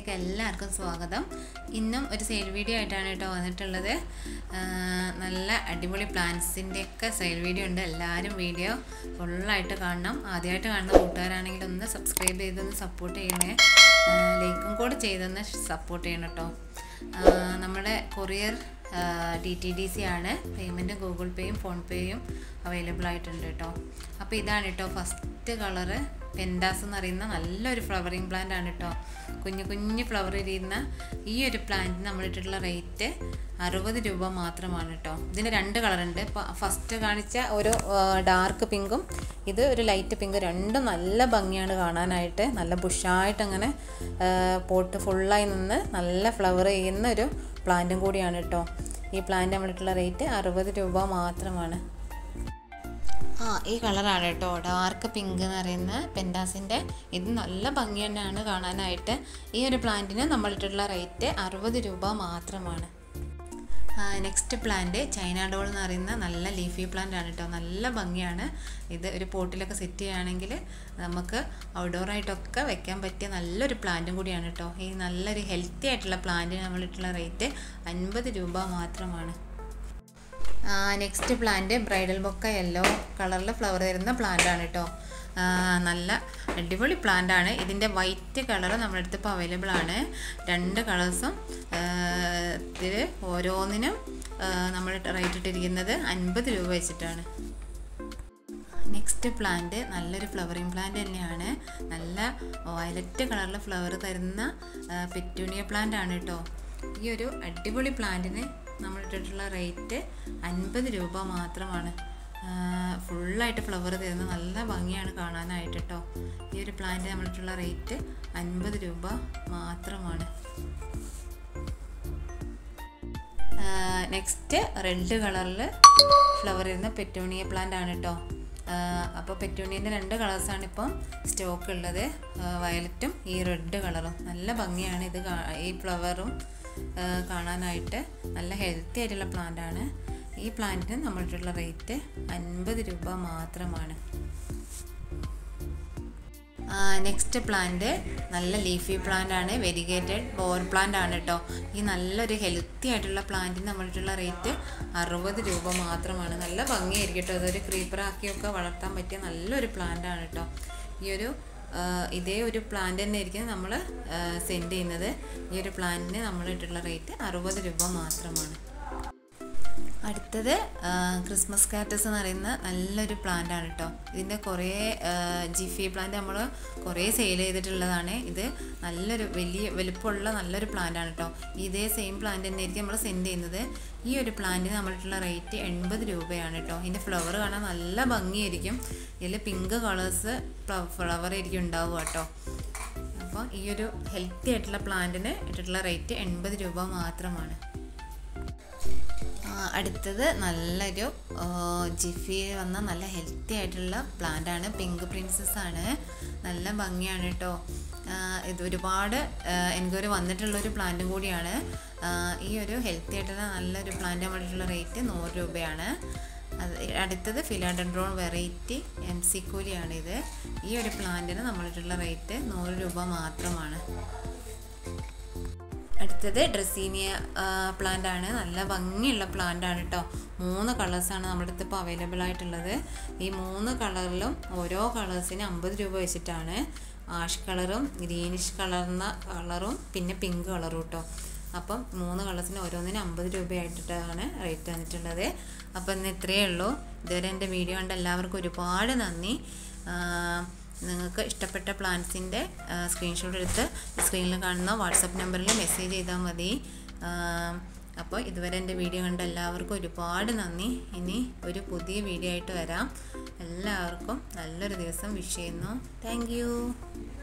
ചാനലിലേക്ക് എല്ലാവർക്കും സ്വാഗതം ഇന്നും ഒരു സെയിൽ വീഡിയോ ആയിട്ടാണ് കേട്ടോ വന്നിട്ടുള്ളത് ആ, നല്ല അടിപൊളി പ്ലാന്റ്സിൻ്റെയൊക്കെ സെയിൽ വീഡിയോ ഉണ്ട് എല്ലാവരും വീഡിയോ ഫുള്ളായിട്ട് കാണണം ആദ്യമായിട്ട് കാണുന്ന കൂട്ടുകാരാണെങ്കിൽ ഒന്ന് സബ്സ്ക്രൈബ് ചെയ്തൊന്ന് സപ്പോർട്ട് ചെയ്യണേ ലൈക്കും കൂടെ ചെയ്തൊന്ന് സപ്പോർട്ട് ചെയ്യണം കേട്ടോ ആ, നമ്മുടെ courier D T D C ആണ് പേയ്മെൻറ്റ് ഗൂഗിൾ പേയും ഫോൺ പേയും അവൈലബിൾ ആയിട്ടുണ്ട് കേട്ടോ അപ്പോൾ ഇതാണ് കേട്ടോ ഫസ്റ്റ് കളറ് പെൻഡാസ് എന്ന് പറയുന്ന നല്ലൊരു ഫ്ലവറിങ് പ്ലാന്റ് ആണ് കേട്ടോ കുഞ്ഞു കുഞ്ഞു ഫ്ലവർ ഇരിക്കുന്ന ഈ ഒരു പ്ലാന്റിന് നമ്മളിട്ടിട്ടുള്ള റേറ്റ് അറുപത് രൂപ മാത്രമാണ് കേട്ടോ ഇതിന് രണ്ട് കളറുണ്ട് ഇപ്പോൾ ഫസ്റ്റ് കാണിച്ച ഒരു ഡാർക്ക് പിങ്കും ഇത് ഒരു ലൈറ്റ് പിങ്ക് രണ്ടും നല്ല ഭംഗിയാണ് കാണാനായിട്ട് നല്ല ബുഷായിട്ട് അങ്ങനെ പോട്ട് ഫുള്ളായി നിന്ന് നല്ല ഫ്ലവർ ചെയ്യുന്ന ഒരു പ്ലാന്റും കൂടിയാണ് കേട്ടോ ഈ പ്ലാന്റ് നമ്മളിട്ടുള്ള റേറ്റ് അറുപത് രൂപ മാത്രമാണ് ആ ഈ കളറാണ് കേട്ടോ ഡാർക്ക് പിങ്ക് എന്ന് പറയുന്ന പെൻഡാസിൻ്റെ ഇത് നല്ല ഭംഗി തന്നെയാണ് കാണാനായിട്ട് ഈ ഒരു പ്ലാന്റിന് നമ്മളിട്ടുള്ള റേറ്റ് അറുപത് രൂപ മാത്രമാണ് നെക്സ്റ്റ് പ്ലാന്റ് ചൈന ഡോൾ എന്ന് പറയുന്ന നല്ല ലീഫി പ്ലാന്റ് ആണ് കേട്ടോ നല്ല ഭംഗിയാണ് ഇത് ഒരു പോട്ടിലൊക്കെ സെറ്റ് ചെയ്യുകയാണെങ്കിൽ നമുക്ക് ഔട്ട്ഡോർ ആയിട്ടൊക്കെ വെക്കാൻ പറ്റിയ നല്ലൊരു പ്ലാന്റും കൂടിയാണ് കേട്ടോ ഈ നല്ലൊരു ഹെൽത്തി ആയിട്ടുള്ള പ്ലാന്റിന് നമ്മളിട്ടുള്ള റേറ്റ് അൻപത് രൂപ മാത്രമാണ് next plant bridal bouquet yellow കളറിൽ ഫ്ലവർ തരുന്ന പ്ലാന്റ് ആണ് കേട്ടോ ആ, നല്ല അടിപൊളി പ്ലാന്റ് ആണ് ഇതിൻ്റെ വൈറ്റ് കളർ നമ്മുടെ അടുത്ത് ഇപ്പോൾ അവൈലബിൾ ആണ് രണ്ട് കളേഴ്സും ഇതിൽ ഓരോന്നിനും നമ്മൾ റേറ്റ് ഇട്ടിരിക്കുന്നത് അൻപത് രൂപ വെച്ചിട്ടാണ് നെക്സ്റ്റ് പ്ലാന്റ് നല്ലൊരു ഫ്ലവറിങ് പ്ലാന്റ് തന്നെയാണ് നല്ല വയലറ്റ് കളറിൽ ഫ്ലവർ തരുന്ന പെറ്റൂണിയ പ്ലാന്റ് ആണ് കേട്ടോ ഈ ഒരു അടിപൊളി പ്ലാന്റിന് നമ്മൾ ഇട്ടിട്ടുള്ള റേറ്റ് അൻപത് രൂപ മാത്രമാണ് ഫുള്ളായിട്ട് ഫ്ലവർ തരുന്ന നല്ല ഭംഗിയാണ് കാണാനായിട്ട് കേട്ടോ ഈ ഒരു പ്ലാന്റ് നമ്മളിട്ടുള്ള റേറ്റ് അൻപത് രൂപ മാത്രമാണ് നെക്സ്റ്റ് റെഡ് കളറിൽ ഫ്ലവർ ചെയ്യുന്ന പെറ്റൂണിയ പ്ലാന്റ് ആണ് കേട്ടോ അപ്പോൾ പെറ്റൂണിയൻ്റെ രണ്ട് കളേഴ്സാണ് ഇപ്പം സ്റ്റോക്ക് ഉള്ളത് വയലറ്റും ഈ റെഡ് കളറും നല്ല ഭംഗിയാണ് ഇത് കാ- ഈ ഫ്ലവറും കാണാനായിട്ട് നല്ല ഹെൽത്തി ആയിട്ടുള്ള പ്ലാന്റ് ആണ് ഈ പ്ലാന്റിന് നമ്മളുള്ള റേറ്റ് അൻപത് രൂപ മാത്രമാണ് നെക്സ്റ്റ് പ്ലാന്റ് നല്ല ലീഫി പ്ലാന്റ് ആണ് വെരിഗേറ്റഡ് ബോർ പ്ലാന്റ് ആണ് കേട്ടോ ഈ നല്ലൊരു ഹെൽത്തി ആയിട്ടുള്ള പ്ലാന്റിന് നമ്മളിട്ടുള്ള റേറ്റ് അറുപത് രൂപ മാത്രമാണ് നല്ല ഭംഗിയായിരിക്കും കേട്ടോ അതൊരു ക്രീപ്പറാക്കിയൊക്കെ വളർത്താൻ പറ്റിയ നല്ലൊരു പ്ലാന്റ് ആണ് കേട്ടോ ഈ ഒരു ആ, ഇതേ ഒരു പ്ലാന്റ് തന്നെ ആയിരിക്കും നമ്മൾ സെൻഡ് ചെയ്യുന്നത് ഈ ഒരു പ്ലാന്റിന് നമ്മളിട്ടുള്ള റേറ്റ് അറുപത് രൂപ മാത്രമാണ് അടുത്തത് ആ, ക്രിസ്മസ് കാറ്റസ് എന്ന് പറയുന്ന നല്ലൊരു പ്ലാന്റ് ആണ് കേട്ടോ ഇതിൻ്റെ കുറേ ആ, ജിഫി പ്ലാന്റ് നമ്മൾ കുറേ സെയിൽ ചെയ്തിട്ടുള്ളതാണ് ഇത് നല്ലൊരു വലിയ വലുപ്പമുള്ള നല്ലൊരു പ്ലാന്റ് ആണ് കേട്ടോ ഇതേ സെയിം പ്ലാന്റ് തന്നെ ആയിരിക്കും നമ്മൾ സെൻഡ് ചെയ്യുന്നത് ഈ ഒരു പ്ലാന്റിന് നമ്മളുള്ള റേറ്റ് എൺപത് രൂപയാണ് കേട്ടോ ഇതിൻ്റെ ഫ്ലവർ കാണാൻ നല്ല ഭംഗിയായിരിക്കും ഇതിൽ പിങ്ക് കളേഴ്സ് ഫ്ലവർ ആയിരിക്കും ഉണ്ടാവുക കേട്ടോ അപ്പോൾ ഈ ഒരു ഹെൽത്തി ആയിട്ടുള്ള പ്ലാന്റിന് ഇട്ടിട്ടുള്ള റേറ്റ് എൺപത് രൂപ മാത്രമാണ് ആ, അടുത്തത് നല്ലൊരു ആ, ജിഫി വന്ന നല്ല ഹെൽത്തി ആയിട്ടുള്ള പ്ലാന്റ് ആണ് പിങ്ക് പ്രിൻസസ് ആണ് നല്ല ഭംഗിയാണ് കേട്ടോ ആ, ഇത് ഒരുപാട് എൻക്വയറി വന്നിട്ടുള്ളൊരു പ്ലാന്റും കൂടിയാണ് ആ, ഈ ഒരു ഹെൽത്തി ആയിട്ടുള്ള നല്ലൊരു പ്ലാന്റ് നമ്മളുള്ള റേറ്റ് നൂറ് രൂപയാണ് അത് അടുത്തത് ഫിലാഡൻഡ്രോൺ വെറൈറ്റി എം സി കൂലിയാണിത് ഈ ഒരു പ്ലാന്റിന് നമ്മളിട്ടുള്ള റേറ്റ് നൂറ് രൂപ മാത്രമാണ് അടുത്തത് ഡ്രസീനിയ പ്ലാന്റ് ആണ് നല്ല ഭംഗിയുള്ള പ്ലാന്റ് ആണ് കേട്ടോ മൂന്ന് കളേഴ്സാണ് നമ്മുടെ അടുത്ത് ഇപ്പോൾ അവൈലബിൾ ആയിട്ടുള്ളത് ഈ മൂന്ന് കളറിലും ഓരോ കളേഴ്സിന് അമ്പത് രൂപ വെച്ചിട്ടാണ് ആഷ് കളറും ഗ്രീനിഷ് കളർന്ന കളറും പിന്നെ പിങ്ക് കളറും കേട്ടോ അപ്പം മൂന്ന് കളേഴ്സിന് ഓരോന്നിന് അമ്പത് രൂപയായിട്ടാണ് റേറ്റ് തന്നിട്ടുള്ളത് അപ്പം ഇന്ന് ഇത്രയേ ഉള്ളൂ ഇതുവരെ എൻ്റെ വീഡിയോ കണ്ട എല്ലാവർക്കും ഒരുപാട് നന്ദി ആ, നിങ്ങൾക്ക് ഇഷ്ടപ്പെട്ട പ്ലാൻസിൻ്റെ സ്ക്രീൻഷോട്ട് എടുത്ത് സ്ക്രീനിൽ കാണുന്ന വാട്സപ്പ് നമ്പറിൽ മെസ്സേജ് ചെയ്താൽ മതി ആ, അപ്പോൾ ഇതുവരെ എൻ്റെ വീഡിയോ കണ്ട എല്ലാവർക്കും ഒരുപാട് നന്ദി ഇനി ഒരു പുതിയ വീഡിയോ ആയിട്ട് വരാം എല്ലാവർക്കും നല്ലൊരു ദിവസം വിഷ് ചെയ്യുന്നു താങ്ക്